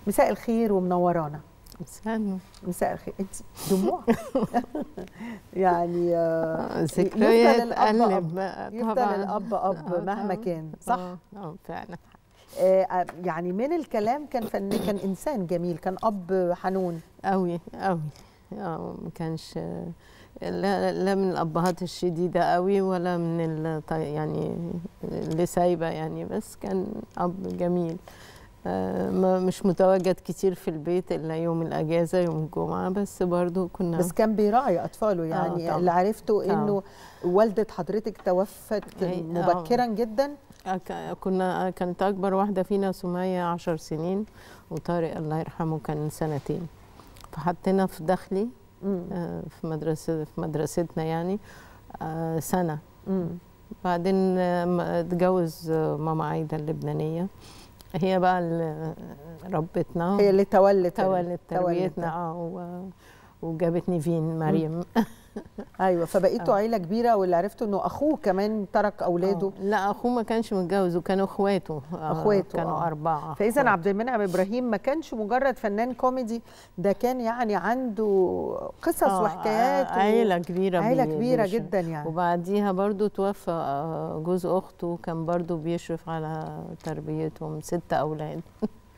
مساء الخير ومنورانا مساء مساء الخير انت دموع يعني آه، ذكريات يفضل الأب أب. قلب بقى يفضل طبعا الاب اب آه، مهما طبعاً. كان صح اه آه، فعلا آه، يعني من الكلام كان فن كان انسان جميل كان اب حنون قوي قوي اه ما كانش لا, لا من الابهات الشديده قوي ولا من ال- طي- يعني اللي سايبه يعني بس كان اب جميل آه، ما مش متواجد كتير في البيت الا يوم الاجازه يوم الجمعه بس برضو كنا بس كان بيراعي اطفاله يعني طبعاً. اللي عرفته طبعاً. انه والده حضرتك توفت هي- مبكرا جدا أك- كنا كانت أكبر واحدة فينا سمية عشر سنين وطارق الله يرحمه كان سنتين فحطينا في داخلي مم. آه، في مدرسة في مدرستنا يعني آه، سنة مم. بعدين آه، ما اتجوز آه، ماما عايدة اللبنانية هي بقى اللي ربتنا هي اللي تولت تولت تولت. تربيتنا اه و- وجابتني فين مريم ايوه فبقيتوا آه. عيله كبيره واللي عرفته انه اخوه كمان ترك اولاده آه، لا اخوه ما كانش متجوز وكانوا اخواته آه، أخواته، كانوا آه. اربعه فاذا أخوات. عبد المنعم ابراهيم ما كانش مجرد فنان كوميدي ده كان يعني عنده قصص آه، وحكايات آه، عيلة كبيرة عيله بي- كبيره بيشرف. جدا يعني وبعديها برضو توفى آه، جوز أخته كان برضو بيشرف على تربيتهم ست أولاد